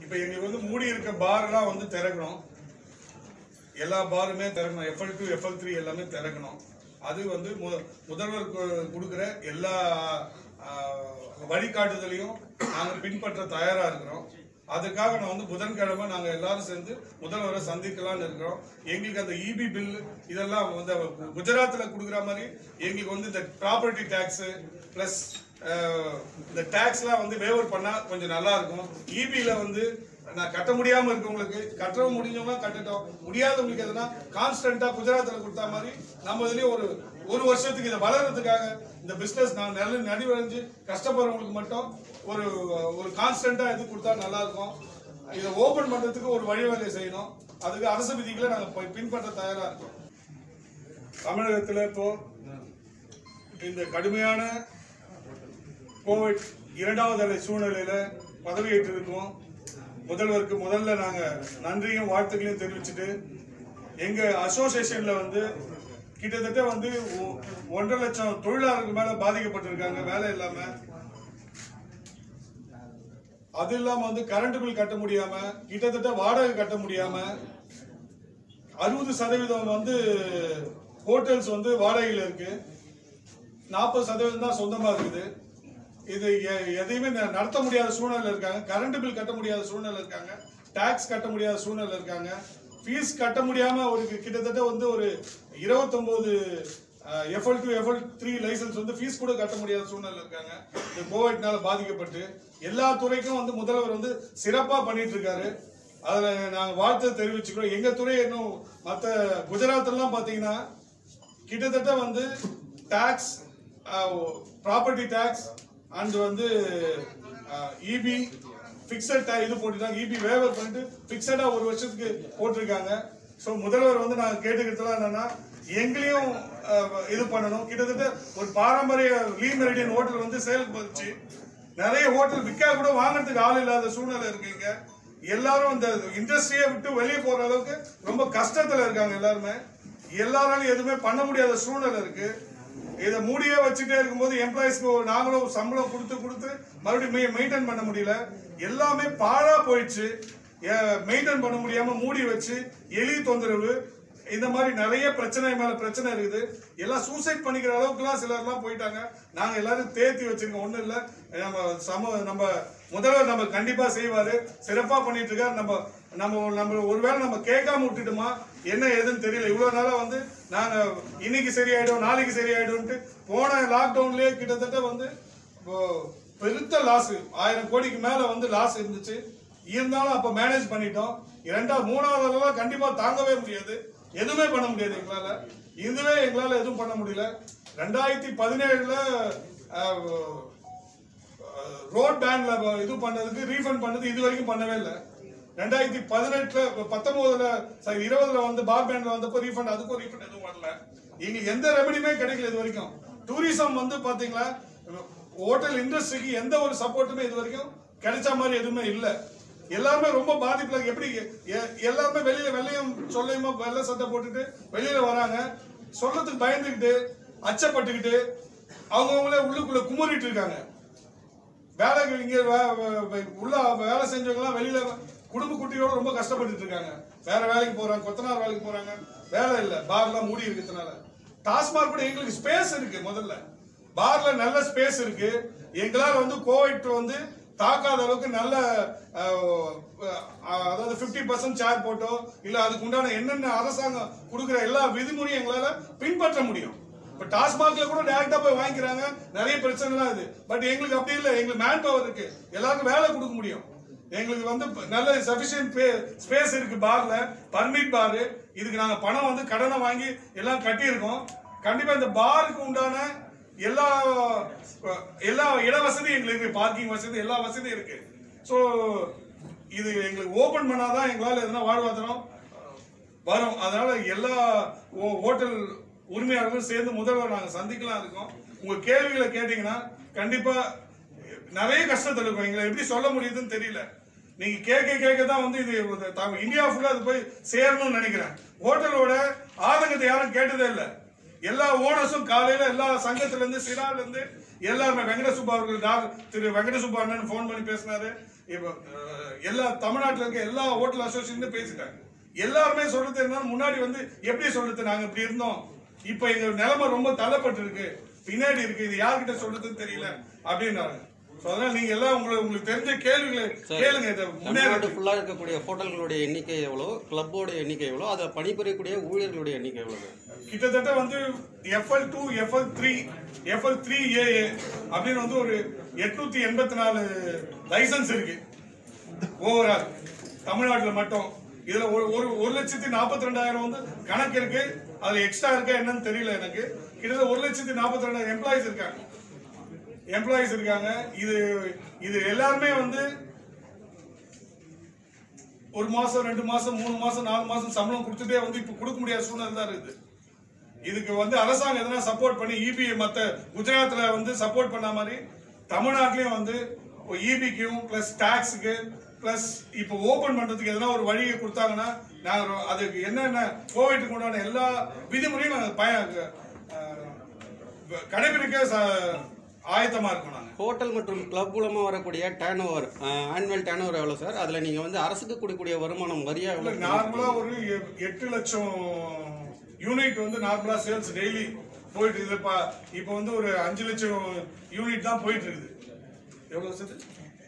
இப்போ எங்களுக்கு வந்து மூடி இருக்க பார்லாம் வந்து திறக்கணும் எல்லா பாருமே திறக்கணும் எஃப்எல் டூ எஃப்எல் த்ரீ எல்லாமே திறக்கணும் அது வந்து மு- முதல்வர் கு- கொடுக்குற எல்லா ஆஹ், வழிகாட்டுதலையும் நாங்கள் பின்பற்ற தயாரா இருக்கிறோம் அதுக்காக நான் வந்து புதன்கிழமை நாங்கள் எல்லாரும் சேர்ந்து முதல்வரை சந்திக்கலாம்னு இருக்கிறோம் எங்களுக்கு அந்த இபி பில் இதெல்லாம் வந்து குஜராத்தில் கொடுக்குற மாதிரி எங்களுக்கு வந்து இந்த ப்ராப்பர்ட்டி டேக்ஸு ப்ளஸ் இந்த டேக்ஸ்லாம் வந்து வேவர் பண்ணால் கொஞ்சம் நல்லா இருக்கும் இபியில் வந்து நான் கட்ட முடியாம இருக்கவங்களுக்கு கட்ட முடிஞ்சவங்க கட்டட்டும் முடியாதவங்களுக்கு எதுனா கான்ஸ்டன்டா குஜராத்ல கொடுத்தா மாதிரி நம்ம இதுலயும் ஒரு ஒரு வருஷத்துக்கு இதை வளர்றதுக்காக இந்த பிசினஸ் நான் நல்ல நடிவடைஞ்சு கஷ்டப்படுறவங்களுக்கு மட்டும் ஒரு ஒரு கான்ஸ்டன்டா இது கொடுத்தா நல்லா இருக்கும் இதை ஓபன் பண்றதுக்கு ஒரு வழிவகை செய்யணும் அதுக்கு அரசு விதிகளை நாங்க பி- பின்பற்ற தயாரா இருக்கோம் தமிழகத்துல இப்போ இந்த கடுமையான கோவிட் இரண்டாவது அலை சூழ்நிலையில பதவியேற்றிருக்கோம் முதல்வருக்கு முதல்ல நாங்க நன்றியும் வாழ்த்துக்களையும் தெரிவிச்சுட்டு எங்க அசோசியேஷன்ல வந்து கிட்டத்தட்ட வந்து ஒ- ஒன்றரை லட்சம் தொழிலாளர்கள் மேல பாதிக்கப்பட்டிருக்காங்க வேலை இல்லாம அது இல்லாம வந்து கரண்ட் பில் கட்ட முடியாம கிட்டத்தட்ட வாடகை கட்ட முடியாம அறுபது சதவீதம் வந்து ஹோட்டல்ஸ் வந்து வாடகையில் இருக்கு நாற்பது சதவீதம் தான் சொந்தமா இருக்குது இது எ- எதையுமே ந- நடத்த முடியாத சூழ்நிலை இருக்காங்க கரண்ட் பில் கட்ட முடியாத சூழ்நிலை இருக்காங்க டாக்ஸ் கட்ட முடியாத சூழ்நிலை இருக்காங்க ஃபீஸ் கட்ட முடியாம ஒரு கி- கிட்டத்தட்ட வந்து ஒரு இருபத்தொன்பது FL two FL three licence வந்து ஃபீஸ் கூட கட்ட முடியாத சூழ்நிலை இருக்காங்க இந்த கோவிட்னால பாதிக்கப்பட்டு எல்லா துறைக்கும் வந்து முதல்வர் வந்து சிறப்பா பண்ணிட்டு இருக்காரு அதுல நாங்க வாழ்த்து தெரிவிச்சுக்கிறோம் எங்க துறை இன்னும் மற்ற குஜராத்லாம் பாத்தீங்கன்னா கிட்டத்தட்ட வந்து டாக்ஸ் ப்ராப்பர்ட்டி டாக்ஸ் அண்ட் வந்து இபி ஃபிக்ஸட் இது போட்டுட்டாங்க இபி வேவர் பண்ணிட்டு ஃபிக்ஸடா ஒரு வருஷத்துக்கு போட்டிருக்காங்க ஸோ முதல்வர் வந்து நாங்கள் கேட்டுக்கிறதுலாம் என்னன்னா எங்களையும் அஹ், இது பண்ணணும் கிட்டத்தட்ட ஒரு பாரம்பரிய லீ மெரிடியன் ஹோட்டல் வந்து செயலுக்கு வந்துச்சு நிறைய ஹோட்டல் விற்கா கூட வாங்குறதுக்கு ஆள் இல்லாத சூழ்நிலை இருக்குங்க எல்லாரும் இந்த இண்டஸ்ட்ரியை விட்டு வெளியே போற அளவுக்கு ரொம்ப கஷ்டத்துல இருக்காங்க எல்லாருமே எல்லாராலையும் எதுவுமே பண்ண முடியாத சூழ்நிலை இருக்கு இதை மூடியே வச்சுட்டே இருக்கும்போது எம்ப்ளாயிஸ்க்கு நாங்களும் சம்பளம் கொடுத்து கொடுத்து மறுபடியும் மெயின்டைன் பண்ண முடியல எல்லாமே பாழா போயிடுச்சு மெயின்டைன் பண்ண முடியாம மூடி வச்சு எலி தொந்தரவு இந்த மாதிரி நிறைய பிரச்சனை மேல பிரச்சனை இருக்குது எல்லாம் சூசைட் பண்ணிக்கிற அளவுக்குலாம் சிலர்லாம் போயிட்டாங்க நாங்க எல்லாரும் தேத்தி வச்சிருக்கோம் ஒண்ணும் இல்ல நம்ம சம நம்ம முதல்வர் நம்ம கண்டிப்பா செய்வாரு சிறப்பா பண்ணிட்டு இருக்காரு நம்ம நம்ம நம்ம ஒருவேளை நம்ம கேட்காம விட்டுட்டோமா என்ன ஏதுன்னு தெரியல இவ்வளவு நாளா வந்து நாங்க இன்னைக்கு சரியாயிடும் நாளைக்கு சரியாயிடும்ட்டு போன லாக்டவுன்லயே கிட்டத்தட்ட வந்து இப்போ பெருத்த லாஸ் ஆயிரம் கோடிக்கு மேல வந்து லாஸ் இருந்துச்சு இருந்தாலும் அப்ப மேனேஜ் பண்ணிட்டோம் இரண்டாவது மூணாவது அளவுல கண்டிப்பா தாங்கவே முடியாது எதுவுமே பண்ண முடியாது எங்களால இதுவே எங்களால எதுவும் பண்ண முடியல ரெண்டாயிரத்தி பதினேழுல ரோட் பேன்ல இது பண்ணதுக்கு ரீஃபண்ட் பண்ணது இது வரைக்கும் பண்ணவே இல்லை ரெண்டாயிரத்தி பதினெட்டுல பத்தொன்பதுல சாரி இருபதுல வந்து பார் பேன்ல வந்தப்போ ரீஃபண்ட் அதுக்கும் ரீஃபண்ட் எதுவும் வரல எங்களுக்கு எந்த ரெமடியுமே கிடைக்கல இது வரைக்கும் டூரிசம் வந்து பாத்தீங்களா ஹோட்டல் இண்டஸ்ட்ரிக்கு எந்த ஒரு சப்போர்ட்டுமே இது வரைக்கும் கிடைச்ச மாதிரி எதுவுமே இல்ல எல்லாருமே ரொம்ப பாதிப்புல எப்படி எ- எல்லாருமே வெளியில வெள்ளையும் சொல்லையுமா வெள்ளை சட்டை போட்டுட்டு வெளியில வராங்க சொல்றதுக்கு பயந்துக்கிட்டு அச்சப்பட்டுக்கிட்டு அவங்கவுங்களே உள்ளுக்குள்ள குமுறிட்டு இருக்காங்க வேலைக்கு இங்க வே- வே- வே- உள்ள வேலை செஞ்சவங்க எல்லாம் வெளியில குடும்ப குட்டியோட ரொம்ப கஷ்டப்பட்டுட்டு இருக்காங்க வேற வேலைக்கு போறாங்க கொத்தனார் வேலைக்கு போறாங்க வேலை இல்ல பார்லாம் மூடி இருக்கிறதுனால டாஸ்மாக் கூட எங்களுக்கு ஸ்பேஸ் இருக்கு முதல்ல பார்ல நல்ல ஸ்பேஸ் இருக்கு எங்களால வந்து கோவிட் வந்து தாக்காத அளவுக்கு நல்ல அஹ், அஹ், அதாவது 50% பர்சன்ட் சேர் போட்டோ இல்ல அதுக்கு உண்டான என்னென்ன அரசாங்கம் கொடுக்குற எல்லா விதிமுறையும் எங்களால பின்பற்ற முடியும் இப்ப டாஸ்மாக்ல கூட டேரக்டா போய் வாங்கிக்கிறாங்க நிறைய பிரச்சனைலாம் இது பட் எங்களுக்கு அப்படி இல்லை எங்களுக்கு மேன் பவர் இருக்கு எல்லாருக்கும் வேலை கொடுக்க முடியும் எங்களுக்கு வந்து ப- நல்ல சஃபிஷியன்ட் ஸ்பேஸ் இருக்கு பார்ல பர்மிட் பார் இதுக்கு நாங்க பணம் வந்து கடனை வாங்கி எல்லாம் கட்டியிருக்கோம் கண்டிப்பா இந்த பாருக்கு உண்டான எல்லா அஹ், எல்லா இட வசதியும் எங்களுக்கு இருக்கு பார்க்கிங் வசதி எல்லா வசதியும் இருக்கு ஸோ இது எங்களுக்கு ஓபன் பண்ணாதான் எங்களால் எதனா வாழ்வாதாரம் வரும் அதனால எல்லா ஓ- ஹோட்டல் உரிமையாளர்களும் சேர்ந்து முதல்வர் நாங்க சந்திக்கலாம் இருக்கோம் உங்க கேள்விகளை கேட்டீங்கன்னா கண்டிப்பா நிறைய கஷ்டத்தில் இருக்கும் எங்களை எப்படி சொல்ல முடியுதுன்னு தெரியல நீங்க கேட்க கேட்க தான் வந்து இது ஒரு த- இந்தியா ஃபுல்லா அது போய் சேரணும்னு நினைக்கிறேன் ஹோட்டலோட ஆதங்கத்தை யாரும் கேட்டதே இல்லை எல்லா ஓனர்ஸும் காலையில எல்லா சங்கத்துல இருந்து சிறால இருந்து எல்லாருமே வெங்கட சுப்பா அவர்கள் டா- திரு வெங்கட சுப்பா அண்ணன் ஃபோன் பண்ணி பேசினாரு இப்போ அஹ், எல்லா தமிழ்நாட்டுல இருக்க எல்லா ஹோட்டல் அசோசியேஷனும் பேசிட்டாங்க எல்லாருமே சொல்றது என்ன முன்னாடி வந்து எப்படி சொல்றது நாங்க இப்படி இருந்தோம் இப்ப எங்க நிலைமை ரொம்ப தள்ளப்பட்டு இருக்கு பின்னாடி இருக்கு இது யார்கிட்ட சொல்றதுன்னு தெரியல அப்படின்னாங்க So, அதனால நீங்க எல்லாம் உங்களுக்கு உங்களுக்கு தெரிஞ்ச கேள்விகளை கேளுங்க இதை தமிழ்நாடு முன்னேற ஃபுல்லாக இருக்கக்கூடிய ஹோட்டல்களுடைய எண்ணிக்கை எவ்வளோ கிளப்போட எண்ணிக்கை எவ்வளோ அதை பணிபுரியக்கூடிய ஊழியர்களுடைய எண்ணிக்கை எவ்வளோ கிட்டத்தட்ட வந்து FL two FL three FL three A அப்படின்னு வந்து ஒரு எட்நூத்தி எண்பத்தி நாலு லைசன்ஸ் இருக்கு ஓவரால் தமிழ்நாட்டில் மட்டும் இதுல ஒரு ஒரு ஒரு லட்சத்தி நாற்பத்தி ரெண்டாயிரம் வந்து கணக்கு இருக்கு அதுல எக்ஸ்ட்ரா இருக்கா என்னன்னு தெரியல எனக்கு கிட்டத்தட்ட ஒரு லட்சத்தி நாற்பத்தி ரெண்டாயிரம் எம்ப்ளாயிஸ் இருக்காங்க எம்ப்ளாயிஸ் இருக்காங்க இது இது எல்லாருமே வந்து ஒரு மாசம் ரெண்டு மாசம் மூணு மாசம் நாலு மாசம் சம்பளம் கொடுத்துட்டே வந்து இப்ப கொடுக்க முடியாத சூழ்நிலை தான் இருக்குது இதுக்கு வந்து அரசாங்கம் எதனா சப்போர்ட் பண்ணி இபி மத்த குஜராத்ல வந்து சப்போர்ட் பண்ண மாதிரி தமிழ்நாட்டிலயும் வந்து இபிக்கும் பிளஸ் டாக்ஸுக்கு பிளஸ் இப்போ ஓபன் பண்றதுக்கு எதனா ஒரு வழியை கொடுத்தாங்கன்னா நாங்க ரொ- அதுக்கு என்னென்ன கோவிட்டுக்கு உண்டான எல்லா விதிமுறையும் நாங்க பய அஹ், கடைபிடிக்க ச- ஆயத்தமா இருக்கோம் நாங்க ஹோட்டல் மற்றும் கிளப் மூலமா வரக்கூடிய turnover annual turnover எவ்வளோ சார் அதில் நீங்கள் வந்து அரசுக்கு கொடுக்கக்கூடிய வருமானம் வரியா இல்ல எவ்வளோ நார்மலா ஒரு எ- எட்டு லட்சம் யூனிட் வந்து நார்மலா சேல்ஸ் டெய்லி போயிட்டு இருக்குது இப்ப இப்ப வந்து ஒரு அஞ்சு லட்சம் யூனிட் தான் போயிட்டு இருக்குது எவ்வளவு சார்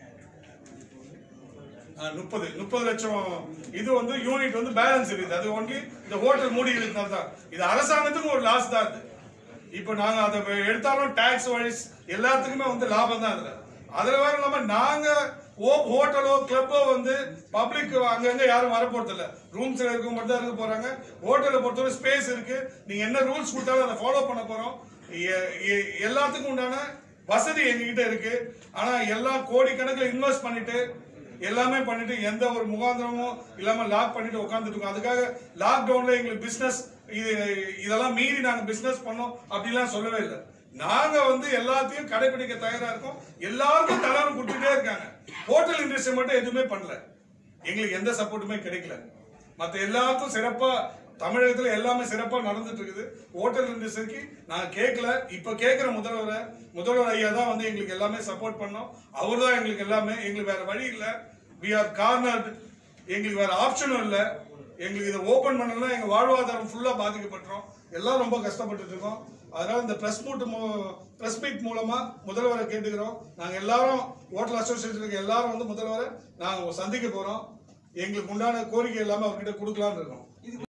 முப்பது முப்பது லட்சம் இது வந்து யூனிட் வந்து பேலன்ஸ் இருக்குது அது ஒன்லி இந்த ஹோட்டல் மூடி இருக்கிறது தான் இது அரசாங்கத்துக்கும் ஒரு லாஸ் தான் இது இப்போ நாங்க அதை எடுத்தாலும் டாக்ஸ் வைஸ் எல்லாத்துக்குமே வந்து லாபம் தான் அதுல அதுல வேற இல்லாம நாங்க ஓ ஹோட்டலோ கிளப்போ வந்து பப்ளிக் அங்கங்க யாரும் வர போறது இல்ல ரூம்ஸ்ல இருக்க மட்டும் தான் இருக்க போறாங்க ஹோட்டலை பொறுத்தவரை ஸ்பேஸ் இருக்கு நீங்க என்ன ரூல்ஸ் கொடுத்தாலும் அதை ஃபாலோ பண்ண போறோம் எ- எ- எல்லாத்துக்கும் உண்டான வசதி எங்ககிட்ட இருக்கு ஆனா எல்லாம் கோடிக்கணக்கில் இன்வெஸ்ட் பண்ணிட்டு எல்லாமே பண்ணிட்டு எந்த ஒரு முகாந்திரமும் இல்லாம லாக் பண்ணிட்டு உட்காந்துட்டு இருக்கோம் அதுக்காக லாக்டவுன்ல எங்களுக்கு பிசினஸ் இது இதெல்லாம் மீறி நாங்க பிசினஸ் பண்ணோம் அப்படிலாம் சொல்லவே இல்லை நாங்க வந்து எல்லாத்தையும் கடைபிடிக்க தயாரா இருக்கோம் எல்லாருக்கும் தளர்வு கொடுத்துட்டே இருக்காங்க ஹோட்டல் இண்டஸ்ட்ரி மட்டும் எதுவுமே பண்ணல எங்களுக்கு எந்த சப்போர்ட்டுமே கிடைக்கல மத்த எல்லாருக்கும் சிறப்பா தமிழகத்துல எல்லாமே சிறப்பா நடந்துட்டு இருக்குது ஹோட்டல் இண்டஸ்ட்ரிக்கு நான் கேட்கல இப்ப கேட்கிற முதல்வரை முதல்வர் ஐயா தான் வந்து எங்களுக்கு எல்லாமே சப்போர்ட் பண்ணோம் அவர் தான் எங்களுக்கு எல்லாமே எங்களுக்கு வேற வழி இல்ல வி ஆர் கார்னர்டு எங்களுக்கு வேற ஆப்ஷனும் இல்ல எங்களுக்கு இதை ஓபன் பண்ணலாம் எங்க வாழ்வாதாரம் ஃபுல்லா பாதிக்கப்பட்டுரும் எல்லாம் ரொம்ப கஷ்டப்பட்டுட்டு இருக்கோம் அதனால இந்த பிரஸ் மீட் பிரஸ் மீட் மூலமா முதல்வரை கேட்டுக்கிறோம் நாங்க எல்லாரும் ஹோட்டல் அசோசியேஷனுக்கு எல்லாரும் வந்து முதல்வரை நாங்க சந்திக்க போறோம் எங்களுக்கு உண்டான கோரிக்கை எல்லாமே அவர்கிட்ட கொடுக்கலாம்னு இருக்கோம்